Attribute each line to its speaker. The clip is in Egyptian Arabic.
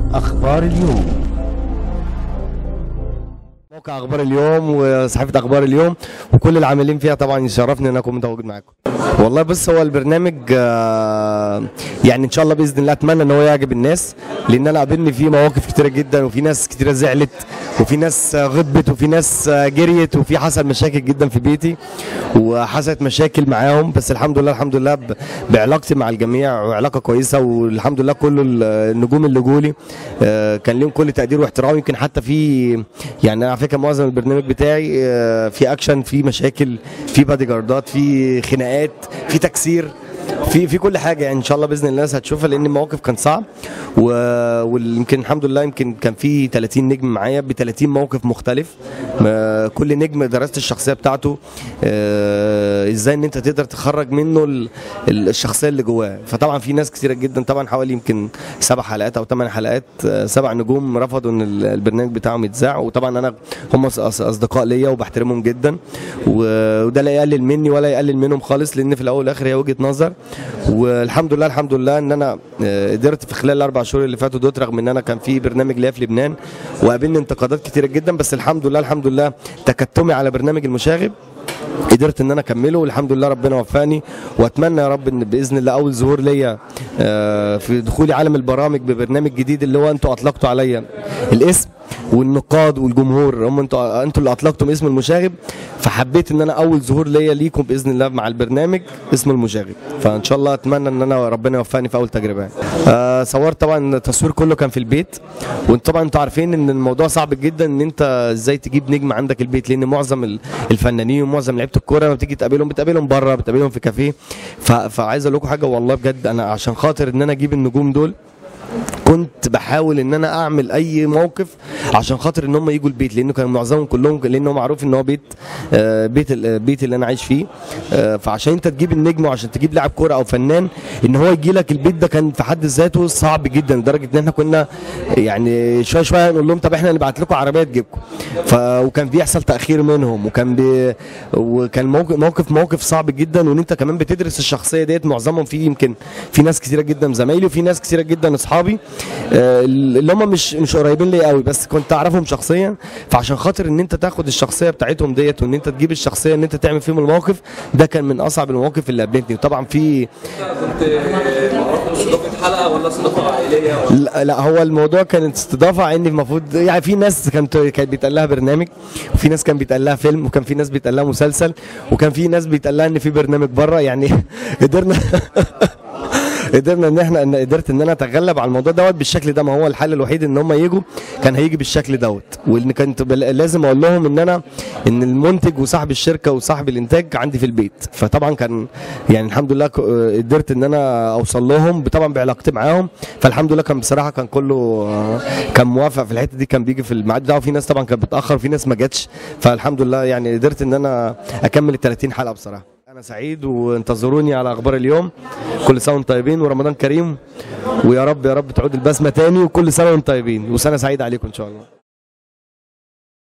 Speaker 1: أخبار اليوم موقع اخبار اليوم وصحيفه اخبار اليوم وكل العاملين فيها طبعا يشرفني ان انا اكون متواجد معاكم والله بص هو البرنامج آه، يعني ان شاء الله باذن الله اتمنى ان هو يعجب الناس لان انا قابلني فيه مواقف كتيره جدا وفي ناس كتيره زعلت وفي ناس آه، غضبت وفي ناس آه، جريت وفي حصل مشاكل جدا في بيتي وحصلت مشاكل معاهم بس الحمد لله الحمد لله ب- بعلاقتي مع الجميع وعلاقه كويسه والحمد لله كل ال- النجوم اللي جولي آه، كان ليهم كل تقدير واحترام يمكن حتى في يعني على فكره معظم البرنامج بتاعي آه، في اكشن في مشاكل في بادي جاردات في خناقات في تكسير في في كل حاجه يعني ان شاء الله باذن الله الناس هتشوفها لان الموقف كان صعب و- ويمكن الحمد لله يمكن كان في 30 نجم معايا ب 30 موقف مختلف ما- كل نجم درست الشخصيه بتاعته آه، ازاي ان انت تقدر تخرج منه ال- ال- الشخصيه اللي جواه فطبعا في ناس كتيره جدا طبعا حوالي يمكن سبع حلقات او ثمان حلقات آه، سبع نجوم رفضوا ان ال- البرنامج بتاعهم يتذاع وطبعا انا هم أص- أص- اصدقاء ليا وبحترمهم جدا و- وده لا يقلل مني ولا يقلل منهم خالص لان في الاول والاخر هي وجهه نظر والحمد لله الحمد لله ان انا آه، قدرت في خلال الاربع شهور اللي فاتوا دوت رغم ان انا كان في برنامج ليا في لبنان وقابلني انتقادات كتيره جدا بس الحمد لله الحمد لله تكتمي على برنامج المشاغب قدرت ان انا اكمله والحمد لله ربنا وفقني واتمنى يا رب ان باذن الله اول ظهور ليا آه، في دخولي عالم البرامج ببرنامج جديد اللي هو انتوا اطلقتوا عليا الاسم والنقاد والجمهور هم انتوا انتوا اللي اطلقتم اسم المشاغب فحبيت ان انا اول ظهور ليا ليكم باذن الله مع البرنامج اسم المشاغب فان شاء الله اتمنى ان انا ربنا يوفقني في اول تجربه يعني. آه صورت طبعا التصوير كله كان في البيت وانتوا طبعا انتوا عارفين ان الموضوع صعب جدا ان انت ازاي تجيب نجم عندك البيت لان معظم ال- الفنانين ومعظم لعيبه الكوره لما بتيجي تقابلهم بتقابلهم بره بتقابلهم في كافيه ف- فعايز اقول لكم حاجه والله بجد انا عشان خاطر ان انا اجيب النجوم دول كنت بحاول ان انا اعمل اي موقف عشان خاطر ان هم يجوا البيت لانه كان معظمهم كلهم لانه معروف ان هو بيت آه، بيت ال- البيت اللي انا عايش فيه آه، فعشان انت تجيب النجم وعشان تجيب لاعب كوره او فنان ان هو يجي لك البيت ده كان في حد ذاته صعب جدا لدرجه ان احنا كنا يعني شويه شويه نقول لهم طب احنا نبعت لكم عربيه تجيبكم ف وكان بيحصل تاخير منهم وكان بي وكان موقف موقف موقف صعب جدا وان انت كمان بتدرس الشخصيه ديت معظمهم في يمكن في ناس كتيره جدا زمايلي وفي ناس كتيره جدا اصحابي آه، اللي هم مش مش قريبين ليا قوي بس كنت اعرفهم شخصيا فعشان خاطر ان انت تاخد الشخصيه بتاعتهم ديت وان انت تجيب الشخصيه ان انت تعمل فيهم الموقف ده كان من اصعب المواقف اللي قابلتني وطبعا في
Speaker 2: كنت معروف استضافه حلقه ولا استضافه عائليه ولا
Speaker 1: لا, لا هو الموضوع كانت استضافه ان المفروض يعني في ناس كانت كانت بيتقال لها برنامج وفي ناس كان بيتقال لها فيلم وكان في ناس بيتقال لها مسلسل وكان في ناس بيتقال لها ان في برنامج بره يعني قدرنا قدرنا ان احنا ان قدرت ان انا اتغلب على الموضوع دوت بالشكل ده ما هو الحل الوحيد ان هم يجوا كان هيجي بالشكل دوت وان كنت بل- لازم اقول لهم ان انا ان المنتج وصاحب الشركه وصاحب الانتاج عندي في البيت فطبعا كان يعني الحمد لله ك- قدرت ان انا اوصل لهم طبعا بعلاقتي معاهم فالحمد لله كان بصراحه كان كله آه، كان موافق في الحته دي كان بيجي في الميعاد بتاعه في ناس طبعا كانت بتاخر وفي ناس ما جاتش فالحمد لله يعني قدرت ان انا اكمل ال 30 حلقه بصراحه انا سعيد وانتظروني على اخبار اليوم كل سنه وانتم طيبين ورمضان كريم ويا رب يا رب تعود البسمه تاني وكل سنه وانتم طيبين وسنه سعيده عليكم ان شاء الله